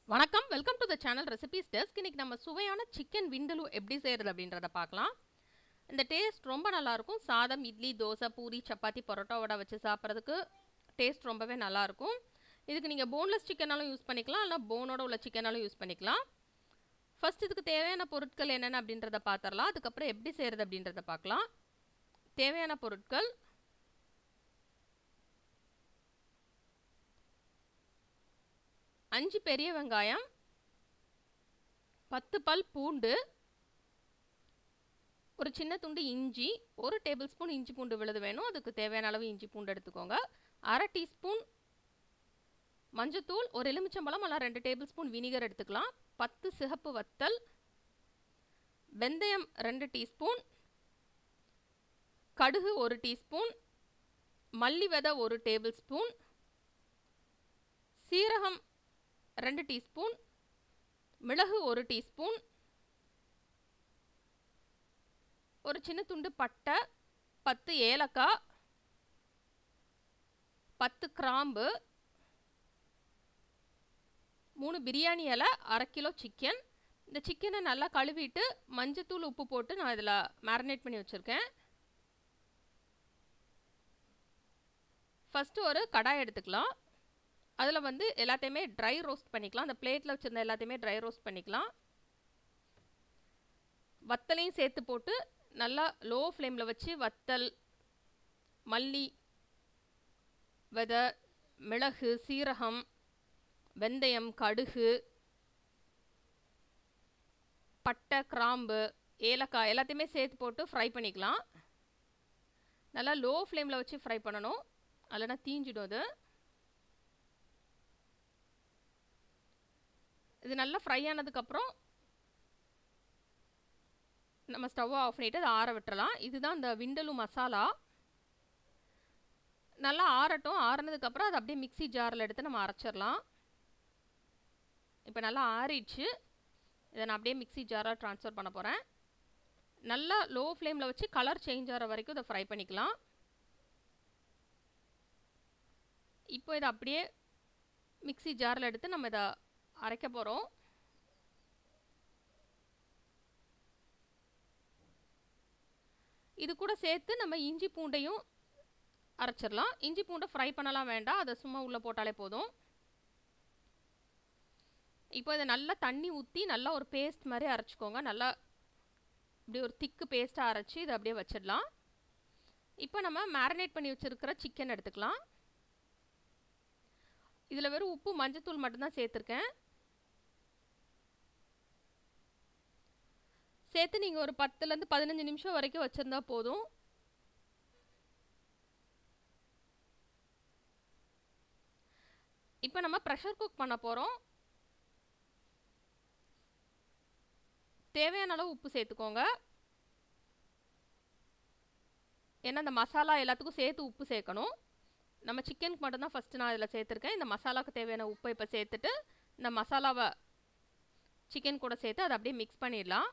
வணக்கம் welcome to the channel recipes desk இன்னைக்கு நம்ம சுவையான சிக்கன் விண்டலு எப்படி செய்கிறது அப்படின்றத பார்க்கலாம் இந்த டேஸ்ட் ரொம்ப நல்லாயிருக்கும் சாதம் இட்லி தோசை பூரி சப்பாத்தி பரோட்டாவோட வச்சு சாப்பிட்றதுக்கு டேஸ்ட் ரொம்பவே நல்லாயிருக்கும் இதுக்கு நீங்கள் போன்லெஸ் சிக்கனாலும் யூஸ் பண்ணிக்கலாம் இல்லை போனோட உள்ள சிக்கனாலும் யூஸ் பண்ணிக்கலாம் ஃபஸ்ட் இதுக்கு தேவையான பொருட்கள் என்னென்ன அப்படின்றத பார்த்துடலாம் அதுக்கப்புறம் எப்படி செய்கிறது அப்படின்றத பார்க்கலாம் தேவையான பொருட்கள் அஞ்சு பெரிய வெங்காயம் பத்து பல் பூண்டு ஒரு சின்ன துண்டு இஞ்சி ஒரு டேபிள் ஸ்பூன் இஞ்சி பூண்டு விழுது வேணும் அதுக்கு தேவையான அளவு இஞ்சி பூண்டு எடுத்துக்கோங்க அரை டீஸ்பூன் மஞ்சத்தூள் ஒரு எலுமிச்சம்பழம் அல்ல ரெண்டு டேபிள் ஸ்பூன் வினிகர் எடுத்துக்கலாம் பத்து சிகப்பு வத்தல் வெந்தயம் ரெண்டு டீஸ்பூன் கடுகு ஒரு டீஸ்பூன் மல்லி விதை ஒரு டேபிள் ஸ்பூன் சீரகம் ரெண்டு டீஸ்பூன் மிளகு ஒரு டீஸ்பூன் ஒரு சின்ன துண்டு பட்டை பத்து ஏலக்காய் பத்து கிராம்பு மூணு பிரியாணி இலை அரை கிலோ சிக்கன் இந்த சிக்கனை நல்லா கழுவிட்டு மஞ்சத்தூள் உப்பு போட்டு நான் இதில் மேரினேட் பண்ணி வச்சுருக்கேன் ஃபஸ்ட்டு ஒரு கடாய் எடுத்துக்கலாம் அதில் வந்து எல்லாத்தையுமே ட்ரை ரோஸ்ட் பண்ணிக்கலாம் அந்த பிளேட்டில் வச்சுருந்த எல்லாத்தையுமே ட்ரை ரோஸ்ட் பண்ணிக்கலாம் வத்தலையும் சேர்த்து போட்டு நல்லா லோ ஃப்ளேமில் வச்சு வத்தல் மல்லி விதை மிளகு சீரகம் வெந்தயம் கடுகு பட்டை கிராம்பு ஏலக்காய் எல்லாத்தையுமே சேர்த்து போட்டு ஃப்ரை பண்ணிக்கலாம் நல்லா லோ ஃப்ளேமில் வச்சு ஃப்ரை பண்ணணும் இல்லைனா தீஞ்சிடும் அது இது நல்லா ஃப்ரை ஆனதுக்கப்புறம் நம்ம ஸ்டவ்வை ஆஃப் பண்ணிவிட்டு அதை ஆற விட்டுறலாம் இதுதான் இந்த விண்டலு மசாலா நல்லா ஆறட்டும் ஆறுனதுக்கப்புறம் அதை அப்படியே மிக்சி ஜாரில் எடுத்து நம்ம அரைச்சிடலாம் இப்போ நல்லா ஆறிடுச்சு இதை நான் அப்படியே மிக்சி ஜாராக ட்ரான்ஸ்ஃபர் பண்ண போகிறேன் நல்லா லோ ஃப்ளேமில் வச்சு கலர் சேஞ்ச் ஆகிற வரைக்கும் இதை ஃப்ரை பண்ணிக்கலாம் இப்போ இதை அப்படியே மிக்சி ஜாரில் எடுத்து நம்ம இதை அரைக்க போகிறோம் இது கூட சேர்த்து நம்ம இஞ்சி பூண்டையும் அரைச்சிடலாம் இஞ்சி பூண்டை ஃப்ரை பண்ணலாம் வேண்டாம் அதை சும்மா உள்ளே போட்டாலே போதும் இப்போ இதை நல்லா தண்ணி ஊற்றி நல்லா ஒரு பேஸ்ட் மாதிரி அரைச்சிக்கோங்க நல்லா இப்படி ஒரு திக்கு பேஸ்ட்டாக அரைச்சி இதை அப்படியே வச்சிடலாம் இப்போ நம்ம மேரினேட் பண்ணி வச்சுருக்கிற சிக்கன் எடுத்துக்கலாம் இதில் வெறும் உப்பு மஞ்சத்தூள் மட்டும்தான் சேர்த்துருக்கேன் சேர்த்து நீங்கள் ஒரு பத்துலேருந்து பதினஞ்சு நிமிஷம் வரைக்கும் வச்சுருந்தா போதும் இப்போ நம்ம ப்ரெஷர் குக் பண்ண போகிறோம் தேவையான அளவு உப்பு சேர்த்துக்கோங்க ஏன்னா இந்த மசாலா எல்லாத்துக்கும் சேர்த்து உப்பு சேர்க்கணும் நம்ம சிக்கனுக்கு மட்டும்தான் ஃபஸ்ட்டு நான் இதில் சேர்த்துருக்கேன் இந்த மசாலாவுக்கு தேவையான உப்பை இப்போ சேர்த்துட்டு இந்த மசாலாவை சிக்கன் கூட சேர்த்து அதை அப்படியே மிக்ஸ் பண்ணிடலாம்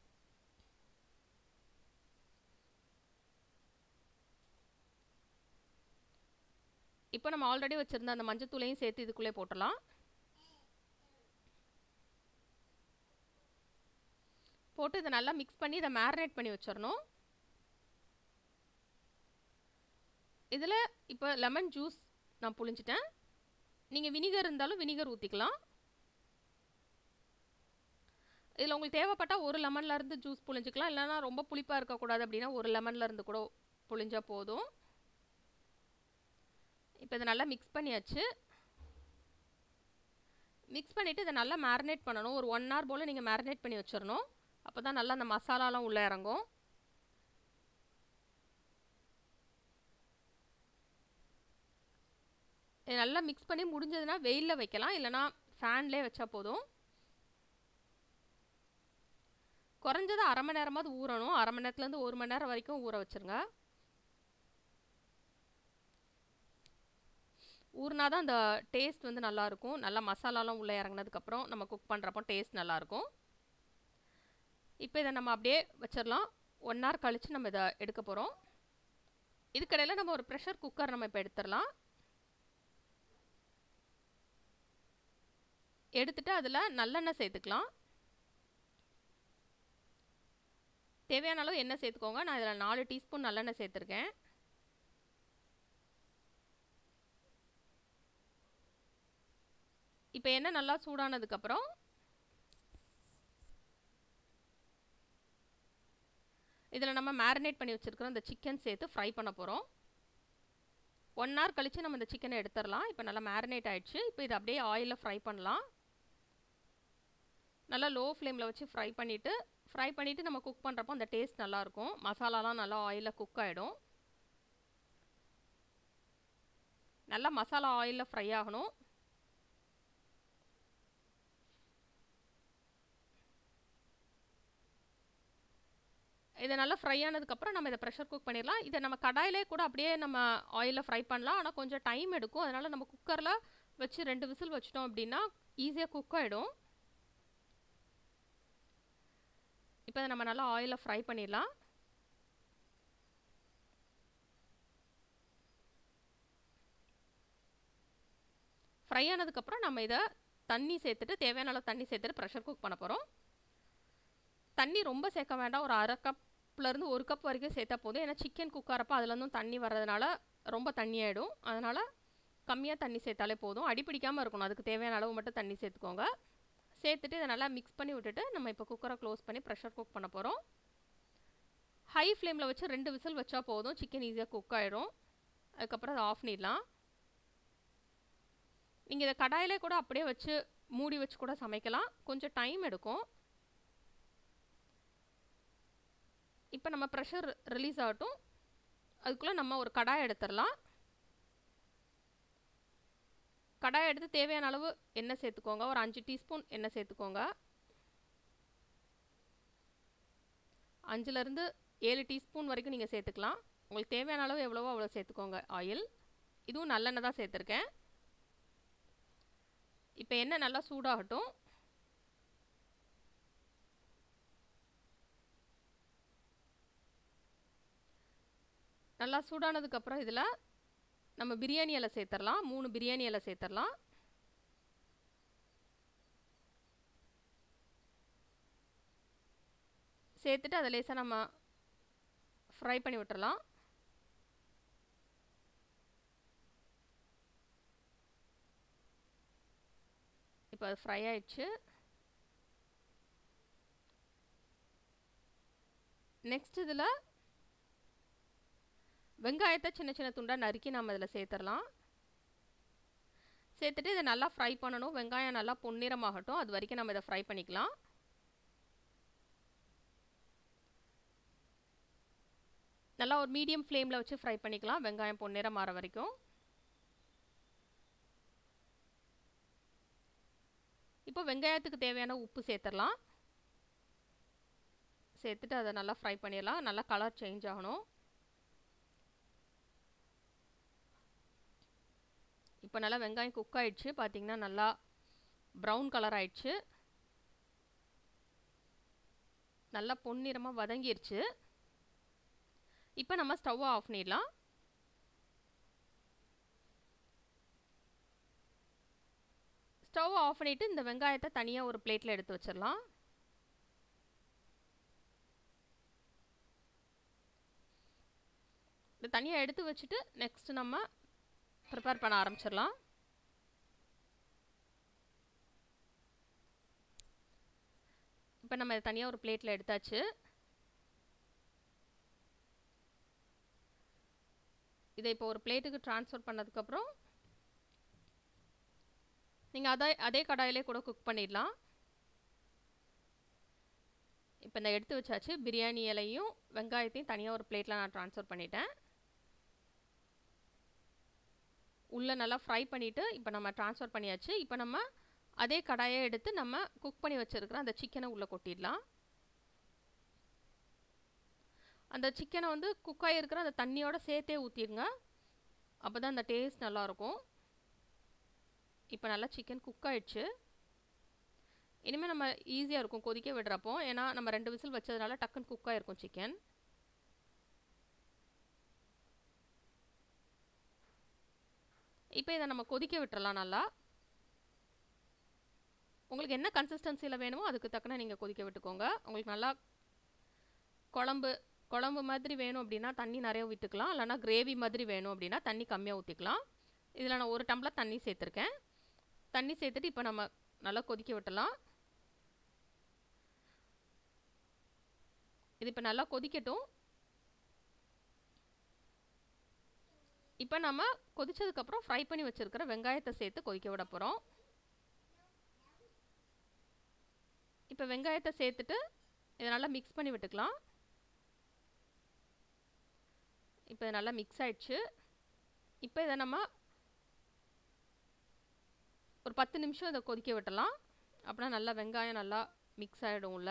இப்போ நம்ம ஆல்ரெடி வச்சுருந்த அந்த மஞ்சத்தூளையும் சேர்த்து இதுக்குள்ளே போட்டலாம் போட்டு இதை நல்லா மிக்ஸ் பண்ணி இதை மேரினேட் பண்ணி வச்சிடணும் இதில் இப்போ லெமன் ஜூஸ் நான் புழிஞ்சிட்டேன் நீங்கள் வினிகர் இருந்தாலும் வினிகர் ஊற்றிக்கலாம் இதில் உங்களுக்கு தேவைப்பட்டால் ஒரு லெமன்லேருந்து ஜூஸ் புழிஞ்சிக்கலாம் இல்லைனா ரொம்ப புளிப்பாக இருக்கக்கூடாது அப்படின்னா ஒரு லெமன்லேருந்து கூட புழிஞ்சால் போதும் இப்போ இதை நல்லா மிக்ஸ் பண்ணியாச்சு மிக்ஸ் பண்ணிவிட்டு இதை நல்லா மேரினேட் பண்ணணும் ஒரு ஒன் ஹவர் போல் நீங்கள் மேரினேட் பண்ணி வச்சிடணும் அப்போ தான் நல்லா அந்த மசாலாலாம் உள்ளே இறங்கும் இது நல்லா மிக்ஸ் பண்ணி முடிஞ்சதுன்னா வெயிலில் வைக்கலாம் இல்லைனா ஃபேன்லேயே வச்சா போதும் குறைஞ்சது அரை மணி நேரமாவது ஊறணும் அரை மணி நேரத்துலேருந்து ஒரு மணி நேரம் வரைக்கும் ஊற வச்சுருங்க ஊறினா தான் அந்த டேஸ்ட் வந்து நல்லாயிருக்கும் நல்லா மசாலாலாம் உள்ளே இறங்கினதுக்கப்புறம் நம்ம குக் பண்ணுறப்போ டேஸ்ட் நல்லாயிருக்கும் இப்போ இதை நம்ம அப்படியே வச்சிடலாம் ஒன் ஹவர் கழித்து நம்ம இதை எடுக்க போகிறோம் இதுக்கடையில் நம்ம ஒரு ப்ரெஷர் குக்கர் நம்ம இப்போ எடுத்துடலாம் எடுத்துட்டு அதில் நல்லெண்ணெய் சேர்த்துக்கலாம் தேவையான அளவு எண்ணெய் சேர்த்துக்கோங்க நான் இதில் நாலு டீஸ்பூன் நல்லெண்ணெய் சேர்த்துருக்கேன் இப்போ எண்ணெய் நல்லா சூடானதுக்கப்புறம் இதில் நம்ம மேரினேட் பண்ணி வச்சுருக்கிற இந்த சிக்கன் சேர்த்து ஃப்ரை பண்ண போகிறோம் ஒன் ஹவர் கழித்து நம்ம இந்த சிக்கனை எடுத்துடலாம் இப்போ நல்லா மேரினேட் ஆகிடுச்சு இப்போ இதை அப்படியே ஆயிலில் ஃப்ரை பண்ணலாம் நல்லா லோ ஃப்ளேமில் வச்சு ஃப்ரை பண்ணிவிட்டு ஃப்ரை பண்ணிவிட்டு நம்ம குக் பண்ணுறப்போ அந்த டேஸ்ட் நல்லாயிருக்கும் மசாலாலாம் நல்லா ஆயிலில் குக் ஆகிடும் நல்லா மசாலா ஆயிலில் ஃப்ரை ஆகணும் இதை நல்லா ஃப்ரை ஆனதுக்கப்புறம் நம்ம இதை ப்ரெஷர் குக் பண்ணிடலாம் இதை நம்ம கடாயிலே கூட அப்படியே நம்ம ஆயிலில் ஃப்ரை பண்ணலாம் ஆனால் கொஞ்சம் டைம் எடுக்கும் அதனால் நம்ம குக்கரில் வச்சு ரெண்டு விசில் வச்சிட்டோம் அப்படின்னா ஈஸியாக குக் ஆகிடும் இப்போ இதை நம்ம நல்லா ஆயிலில் ஃப்ரை பண்ணிடலாம் ஃப்ரை ஆனதுக்கப்புறம் நம்ம இதை தண்ணி சேர்த்துட்டு தேவையான அளவு தண்ணி சேர்த்துட்டு ப்ரெஷர் குக் பண்ண போகிறோம் தண்ணி ரொம்ப சேர்க்க வேண்டாம் ஒரு அரை கப்லேருந்து ஒரு கப் வரைக்கும் சேர்த்தா போதும் ஏன்னா சிக்கன் குக் ஆகிறப்ப அதுலேருந்தும் தண்ணி வர்றதுனால ரொம்ப தண்ணி ஆகிடும் அதனால் கம்மியாக தண்ணி சேர்த்தாலே போதும் அடி பிடிக்காமல் இருக்கணும் அதுக்கு தேவையான அளவு மட்டும் தண்ணி சேர்த்துக்கோங்க சேர்த்துட்டு இதை நல்லா மிக்ஸ் பண்ணி விட்டுட்டு நம்ம இப்போ குக்கரை க்ளோஸ் பண்ணி ப்ரெஷர் குக் பண்ண போகிறோம் ஹை ஃப்ளேமில் வச்சு ரெண்டு விசில் வச்சா போதும் சிக்கன் ஈஸியாக குக் ஆகிடும் அதுக்கப்புறம் அதை ஆஃப் பண்ணிடலாம் நீங்கள் இதை கடாயிலே கூட அப்படியே வச்சு மூடி வச்சு கூட சமைக்கலாம் கொஞ்சம் டைம் எடுக்கும் இப்போ நம்ம ப்ரெஷர் ரிலீஸ் ஆகட்டும் அதுக்குள்ளே நம்ம ஒரு கடாய் எடுத்துடலாம் கடாய் எடுத்து தேவையான அளவு எண்ணெய் சேர்த்துக்கோங்க ஒரு அஞ்சு டீஸ்பூன் எண்ணெய் சேர்த்துக்கோங்க அஞ்சுலேருந்து ஏழு டீஸ்பூன் வரைக்கும் நீங்கள் சேர்த்துக்கலாம் உங்களுக்கு தேவையான அளவு எவ்வளவோ அவ்வளோ சேர்த்துக்கோங்க ஆயில் இதுவும் நல்லெண்ணெய் தான் சேர்த்துருக்கேன் இப்போ எண்ணெய் நல்லா சூடாகட்டும் நல்லா சூடானதுக்கப்புறம் இதில் நம்ம பிரியாணி இலை சேர்த்துடலாம் மூணு பிரியாணி இலை சேர்த்துடலாம் சேர்த்துட்டு அதை லேசாக நம்ம ஃப்ரை பண்ணி விட்டுறலாம் இப்போ அது ஃப்ரை ஆயிடுச்சு நெக்ஸ்ட் இதில் வெங்காயத்தை சின்ன சின்ன துண்டாக நறுக்கி நம்ம இதில் சேர்த்துடலாம் சேர்த்துட்டு இதை நல்லா ஃப்ரை பண்ணணும் வெங்காயம் நல்லா பொன்னிறமாகட்டும் அது வரைக்கும் நம்ம இதை ஃப்ரை பண்ணிக்கலாம் நல்லா ஒரு மீடியம் ஃப்ளேமில் வச்சு ஃப்ரை பண்ணிக்கலாம் வெங்காயம் பொன்னிறம் மாற வரைக்கும் இப்போ வெங்காயத்துக்கு தேவையான உப்பு சேர்த்துடலாம் சேர்த்துட்டு அதை நல்லா ஃப்ரை பண்ணிடலாம் நல்லா கலர் சேஞ்ச் ஆகணும் இப்போ நல்லா வெங்காயம் குக் ஆயிடுச்சு பார்த்தீங்கன்னா நல்லா ப்ரௌன் கலர் ஆயிடுச்சு நல்லா பொன்னிறமாக வதங்கிருச்சு இப்போ நம்ம ஸ்டவ்வை ஆஃப் பண்ணிடலாம் ஸ்டவ் ஆஃப் பண்ணிவிட்டு இந்த வெங்காயத்தை தனியாக ஒரு பிளேட்டில் எடுத்து வச்சிடலாம் இது தனியாக எடுத்து வச்சுட்டு நெக்ஸ்ட் நம்ம ப்ரிப்பேர் பண்ண ஆரம்பிச்சிடலாம் இப்போ நம்ம இதை தனியாக ஒரு பிளேட்டில் எடுத்தாச்சு இதை இப்போ ஒரு பிளேட்டுக்கு ட்ரான்ஸ்ஃபர் பண்ணதுக்கப்புறம் நீங்கள் அதே அதே கடாயிலே கூட குக் பண்ணிடலாம் இப்போ இந்த எடுத்து வச்சாச்சு பிரியாணி இலையும் வெங்காயத்தையும் தனியாக ஒரு பிளேட்டில் நான் ட்ரான்ஸ்ஃபர் பண்ணிட்டேன் உள்ளே நல்லா ஃப்ரை பண்ணிவிட்டு இப்போ நம்ம ட்ரான்ஸ்ஃபர் பண்ணியாச்சு இப்போ நம்ம அதே கடாயை எடுத்து நம்ம குக் பண்ணி வச்சுருக்கிற அந்த சிக்கனை உள்ளே கொட்டிடலாம் அந்த சிக்கனை வந்து குக் ஆகிருக்கிற அந்த தண்ணியோட சேர்த்தே ஊற்றிடுங்க அப்போ தான் அந்த டேஸ்ட் நல்லாயிருக்கும் இப்போ நல்லா சிக்கன் குக் ஆயிடுச்சு இனிமேல் நம்ம ஈஸியாக இருக்கும் கொதிக்க விடுறப்போ ஏன்னா நம்ம ரெண்டு விசில் வச்சதுனால டக்குன்னு குக் ஆகிருக்கும் சிக்கன் இப்போ இதை நம்ம கொதிக்க விட்டுறலாம் நல்லா உங்களுக்கு என்ன கன்சிஸ்டன்சியில் வேணுமோ அதுக்கு தக்கன நீங்கள் கொதிக்க விட்டுக்கோங்க உங்களுக்கு நல்லா குழம்பு குழம்பு மாதிரி வேணும் அப்படின்னா தண்ணி நிறைய விட்டுக்கலாம் இல்லைனா கிரேவி மாதிரி வேணும் அப்படின்னா தண்ணி கம்மியாக ஊற்றிக்கலாம் இதில் நான் ஒரு டம்ளர் தண்ணி சேர்த்துருக்கேன் தண்ணி சேர்த்துட்டு இப்போ நம்ம நல்லா கொதிக்க விட்டலாம் இது இப்போ நல்லா கொதிக்கட்டும் இப்போ நம்ம கொதிச்சதுக்கப்புறம் ஃப்ரை பண்ணி வச்சுருக்கிற வெங்காயத்தை சேர்த்து கொதிக்க விட போகிறோம் இப்போ வெங்காயத்தை சேர்த்துட்டு இதை நல்லா மிக்ஸ் பண்ணி விட்டுக்கலாம் இப்போ இது நல்லா மிக்ஸ் ஆயிடுச்சு இப்போ இதை நம்ம ஒரு பத்து நிமிஷம் இதை கொதிக்க விட்டலாம் அப்படின்னா நல்லா வெங்காயம் நல்லா மிக்ஸ் ஆகிடும்ல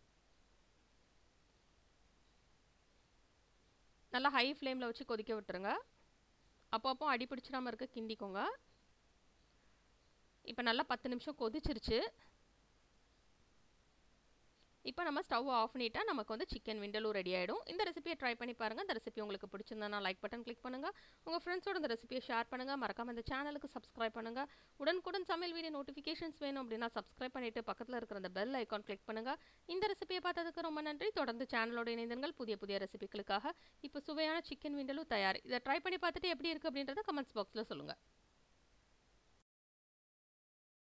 நல்லா ஹை ஃப்ளேமில் வச்சு கொதிக்க விட்டுருங்க அப்பப்போ அடி பிடிச்சிடாம இருக்க கிண்டிக்கோங்க இப்போ நல்லா பத்து நிமிஷம் கொதிச்சிருச்சு இப்போ நம்ம ஸ்டவ் ஆஃப் பண்ணிட்டா நமக்கு வந்து சிக்கன் விண்டலும் ரெடி ஆகிடும் இந்த ரெசிபியை ட்ரை பண்ணி பாருங்கள் இந்த ரெசிபி உங்களுக்கு பிடிச்சிருந்தா லைக் பட்டன் கிளிக் பண்ணுங்கள் உங்கள் ஃப்ரெண்ட்ஸோட இந்த ரெசிபியை ஷேர் பண்ணுங்கள் மறக்காம இந்த சேனலுக்கு சப்ஸ்கிரைப் பண்ணுங்கள் உடனுக்குடன் சமையல் வீடியோ நோட்டிஃபிகேஷன்ஸ் வேணும் அப்படின்னா சப்ஸ்கிரைப் பண்ணிவிட்டு பக்கத்தில் இருக்கிற அந்த பெல் ஐக்கான் கிளிக் பண்ணுங்கள் இந்த ரெசிபியை பார்த்ததுக்கு ரொம்ப நன்றி தொடர்ந்து சேனலோட இணைந்தங்கள் புதிய புதிய ரெசிபிகளுக்காக இப்போ சுவையான சிக்கன் விண்டலும் தயார் இதை ட்ரை பண்ணி பார்த்துட்டு எப்படி இருக்குது அப்படின்றத கமெண்ட்ஸ் பாக்ஸில் சொல்லுங்கள்